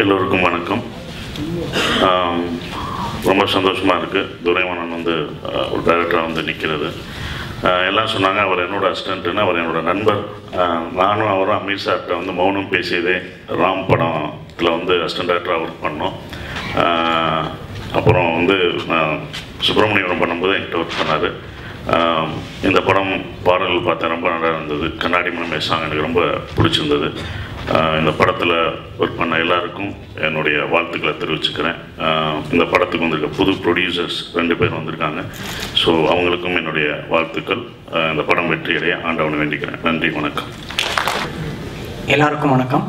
எல்லோருக்கும் வணக்கம் ஆம், ரொம்ப சந்தோஷமாக இருக்குது துரைவனன் வந்து ஆஹ், ஒரு டைரக்டராக வந்து நிற்கிறது எல்லாம் சொன்னாங்க அவர் என்னோட அசிஸ்டண்ட்டுன்னு அவர் என்னோட நண்பர் ஆஹ், நானும் அவரும் அமீர் சார்கிட்ட வந்து மௌனம் பேசியதே ராம் படத்தில் வந்து அசிஸ்டன்ட் டைரக்டராக ஒர்க் பண்ணோம் ஆஹ், அப்புறம் வந்து நான் சுப்பிரமணியம் பண்ணும்போது என்கிட்ட ஒர்க் பண்ணார் இந்த படம் பாடல்கள் பார்த்தேன் ரொம்ப நல்லா இருந்தது கண்ணாடி மனமே சாங் எனக்கு ரொம்ப பிடிச்சிருந்தது ஆஹ் இந்த படத்தில் ஒர்க் பண்ண எல்லாருக்கும் என்னுடைய வாழ்த்துக்களை தெரிவிச்சுக்கிறேன் ஆஹ் இந்த படத்துக்கு வந்திருக்க புது ப்ரொடியூசர்ஸ் ரெண்டு பேர் வந்திருக்காங்க ஸோ அவங்களுக்கும் என்னுடைய வாழ்த்துக்கள் ஆஹ் இந்த படம் வெற்றியடைய ஆண்டவனை வேண்டிக்கிறேன் நன்றி வணக்கம் எல்லாருக்கும் வணக்கம்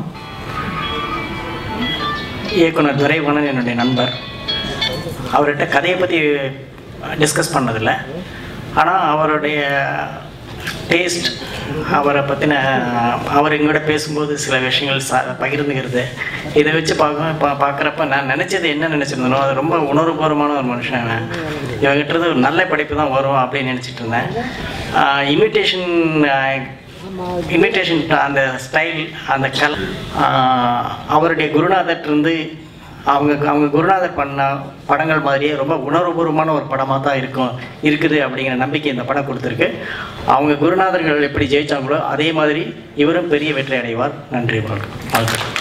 இயக்குனர் துரைவணன் என்னுடைய நண்பர் அவர்கிட்ட கதையை பற்றி டிஸ்கஸ் பண்ணதில்லை ஆனால் அவருடைய டேஸ்ட் அவரை பற்றின அவர் எங்களோட பேசும்போது சில விஷயங்கள் சா பகிர்ந்துக்கிறது இதை வச்சு பார்க்க பா பார்க்குறப்ப நான் நினச்சது என்ன நினச்சிருந்தனோ அது ரொம்ப உணர்வுபூர்வமான ஒரு மனுஷன் அவன். இவங்கிட்ட இருந்து ஒரு நல்ல படைப்பு தான் வரும் அப்படின்னு நினச்சிட்டு இருந்தேன் இமிட்டேஷன் இமிட்டேஷன் அந்த ஸ்டைல் அந்த கல் ஆஹ் அவருடைய குருநாதர் இருந்து அவங்க அவங்க குருநாதர் பண்ண படங்கள் மாதிரியே ரொம்ப உணர்வுபூர்வமான ஒரு படமாக தான் இருக்கும் இருக்குது அப்படிங்கிற நம்பிக்கை இந்த படம் கொடுத்துருக்கு அவங்க குருநாதர்கள் எப்படி ஜெயிச்சாங்களோ அதே மாதிரி இவரும் பெரிய வெற்றி அடைவார் நன்றி வணக்கம் வாழ்த்துக்கள்